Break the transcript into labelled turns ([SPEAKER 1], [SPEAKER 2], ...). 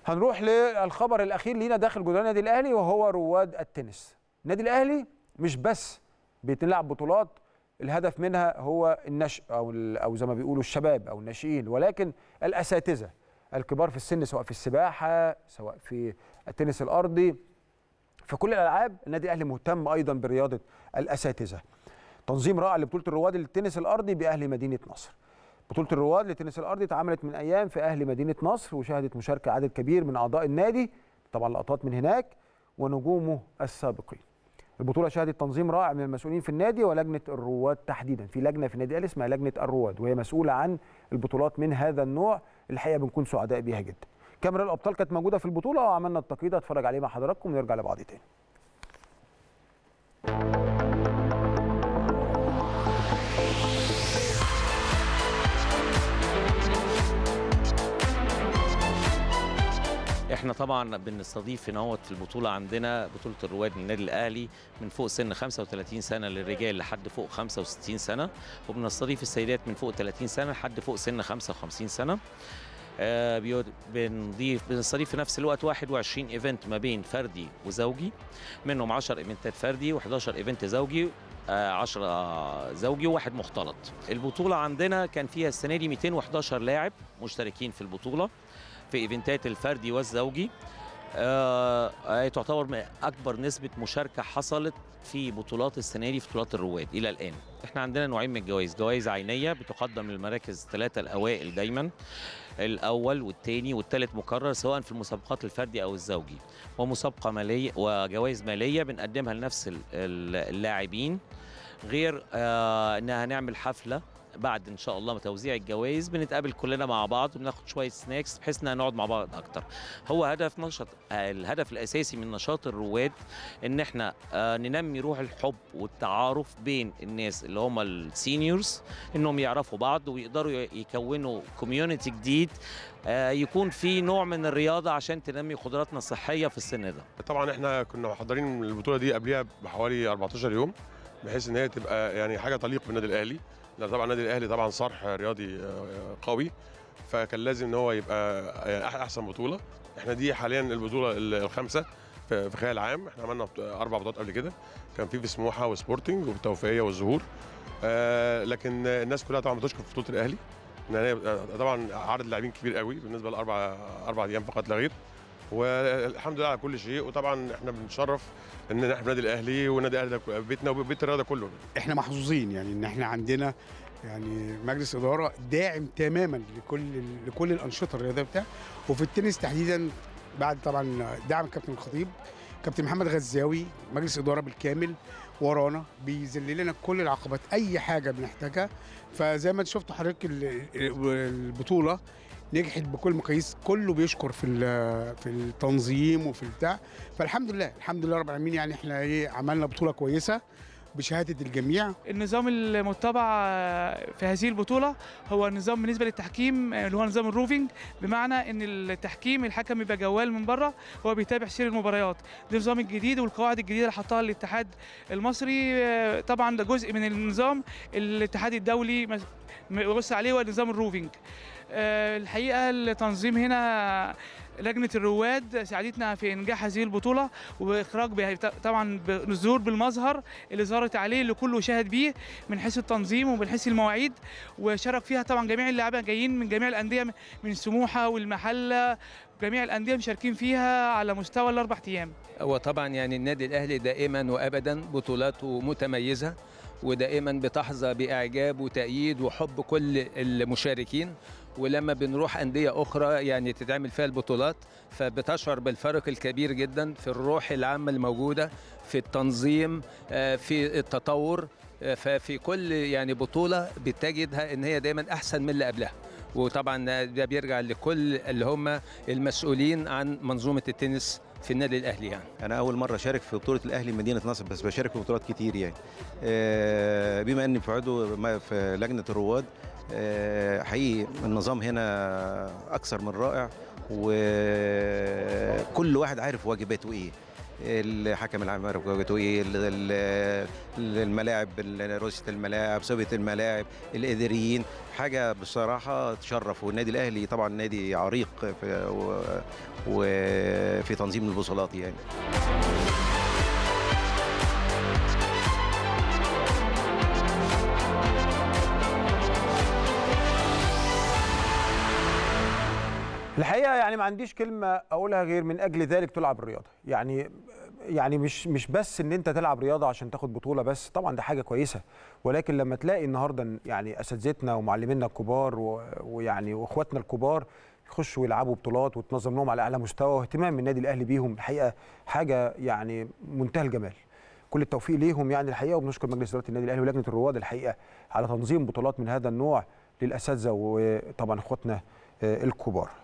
[SPEAKER 1] هنروح للخبر الاخير لينا داخل جدران النادي الاهلي وهو رواد التنس النادي الاهلي مش بس بيتلعب بطولات الهدف منها هو النشء او ال- او زي ما بيقولوا الشباب او الناشئين ولكن الاساتذه الكبار في السن سواء في السباحه سواء في التنس الارضي في كل الالعاب النادي الاهلي مهتم ايضا برياضه الاساتذه تنظيم رائع لبطوله الرواد للتنس الارضي باهل مدينه نصر بطوله الرواد للتنس الارضي اتعملت من ايام في اهل مدينه نصر وشهدت مشاركه عدد كبير من اعضاء النادي طبعا لقطات من هناك ونجومه السابقين البطوله شهدت تنظيم رائع من المسؤولين في النادي ولجنه الرواد تحديدا في لجنه في النادي الاهلي اسمها لجنه الرواد وهي مسؤوله عن البطولات من هذا النوع الحقيقه بنكون سعداء بيها جدا كاميرا الابطال كانت موجوده في البطوله وعملنا التقييد اتفرج عليه مع حضراتكم ونرجع لبعض تاني
[SPEAKER 2] احنا طبعا بنستضيف هنا في البطوله عندنا بطوله الرواد من النادي الاهلي من فوق سن 35 سنه للرجال لحد فوق 65 سنه وبنستضيف السيدات من فوق 30 سنه لحد فوق سن 55 سنه آه، بيود- بنضيف بنستضيف في نفس الوقت 21 ايفنت ما بين فردي وزوجي منهم 10 ايفنتات فردي و11 ايفنت زوجي آه، 10 زوجي وواحد مختلط البطوله عندنا كان فيها السنه دي 211 لاعب مشتركين في البطوله في ايفنتات الفردي والزوجي آه آه، تعتبر من اكبر نسبه مشاركه حصلت في بطولات السنه دي في بطولات الرواد الى الان احنا عندنا نوعين من الجوائز جوائز عينيه بتقدم للمراكز الثلاثه الاوائل دايما الاول والثاني والثالث مكرر سواء في المسابقات الفردي او الزوجي ومسابقه ماليه وجوائز ماليه بنقدمها لنفس ال- ال- اللاعبين غير آه انها هنعمل حفله بعد ان شاء الله توزيع الجوائز بنتقابل كلنا مع بعض وبناخد شويه سناكس بحيث ان نقعد مع بعض اكتر هو هدف نشاط آه، الهدف الاساسي من نشاط الرواد ان احنا آه، ننمي روح الحب والتعارف بين الناس اللي هم السينيورز انهم يعرفوا بعض ويقدروا ي- يكونوا كوميونتي جديد آه، يكون في نوع من الرياضه عشان تنمي قدراتنا الصحيه في السن ده
[SPEAKER 3] طبعا احنا كنا محضرين البطوله دي قبلها بحوالي 14 يوم بحيث ان هي تبقى يعني حاجه تليق بالنادي الاهلي لان طبعا النادي الاهلي طبعا صرح رياضي آه، قوي فكان لازم ان هو يبقى يعني أح- احسن بطوله احنا دي حاليا البطوله ال- الخامسه في في خلال عام احنا عملنا بط- اربع بطولات قبل كده كان في في سموحه وسبورتنج والتوفيقيه والزهور آه لكن الناس كلها طبعا بتشكر في بطوله الاهلي ان هي طبعا عدد لاعبين كبير قوي بالنسبه لاربع اربع ايام فقط لا غير والحمد لله على كل شيء وطبعا احنا بنشرف ان احنا النادي الاهلي والنادي الاهلي ده بيتنا وبيت الرياضه كله
[SPEAKER 4] احنا محظوظين يعني ان احنا عندنا يعني مجلس اداره داعم تماما لكل لكل الانشطه الرياضيه بتاع وفي التنس تحديدا بعد طبعا دعم الكابتن الخطيب كابتن محمد غزاوي مجلس اداره بالكامل ورانا بيذل لنا كل العقبات اي حاجه بنحتاجها فزي ما انت شفت حضرتك ال- البطوله نجحت بكل مقاييس كله بيشكر في ال- في التنظيم وفي البتاع فالحمد لله الحمد لله رب العالمين يعني احنا ايه عملنا بطوله كويسه بشهاده الجميع
[SPEAKER 5] النظام المتبع في هذه البطولة هو نظام بالنسبة للتحكيم اللي هو نظام الروفينج بمعنى ان التحكيم الحكم يبقى جوال من بره هو بيتابع سير المباريات ده النظام الجديد والقواعد الجديدة اللي حطها الاتحاد المصري طبعا ده جزء من النظام الاتحاد الدولي مس- بص عليه هو نظام الروفينج آه، الحقيقة التنظيم هنا لجنة الرواد ساعدتنا في إنجاح هذه البطولة وإخراج بها- طبعا بالظهور بالمظهر اللي ظهرت عليه اللي كله شاهد بيه من حيث التنظيم ومن حيث المواعيد وشارك فيها طبعا جميع اللاعبين جايين من جميع الأندية من سموحة والمحلة جميع الأندية مشاركين فيها على مستوى الأربع أيام
[SPEAKER 6] هو طبعا يعني النادي الاهلي دائما وابدا بطولاته متميزه ودائما بتحظى باعجاب وتأييد وحب كل المشاركين ولما بنروح أندية أخرى يعني تتعمل فيها البطولات فبتشعر بالفرق الكبير جدا في الروح العامة الموجودة في التنظيم آه، في التطور آه، ففي كل يعني بطولة بتجدها إن هي دايما أحسن من اللي قبلها وطبعا ده بيرجع لكل اللي هم المسؤولين عن منظومة التنس في النادي الأهلي يعني
[SPEAKER 7] انا اول مره اشارك في بطوله الاهلي مدينه نصر بس بشارك في بطولات كتير يعني آه، بما اني في عضو ما- في لجنه الرواد آه، حقيقي النظام هنا اكثر من رائع وكل واحد عارف واجباته ايه الحكم العام الركوتوي ال- ال- الملاعب رؤسة الملاعب صبية الملاعب الإداريين حاجة بصراحة تشرف والنادي الأهلي طبعا نادي عريق في و- وفي تنظيم البطولات يعني
[SPEAKER 1] الحقيقه يعني ما عنديش كلمه اقولها غير من اجل ذلك تلعب الرياضه يعني يعني مش مش بس ان انت تلعب رياضه عشان تاخد بطوله بس طبعا ده حاجه كويسه ولكن لما تلاقي النهارده يعني اساتذتنا ومعلمينا الكبار و- ويعني واخواتنا الكبار يخشوا يلعبوا بطولات وتنظم لهم على اعلى مستوى واهتمام من النادي الاهلي بيهم الحقيقه حاجه يعني منتهى الجمال كل التوفيق ليهم يعني الحقيقه وبنشكر مجلس اداره النادي الاهلي ولجنه الرواد الحقيقه على تنظيم بطولات من هذا النوع للاساتذه وطبعا اخواتنا آه، الكبار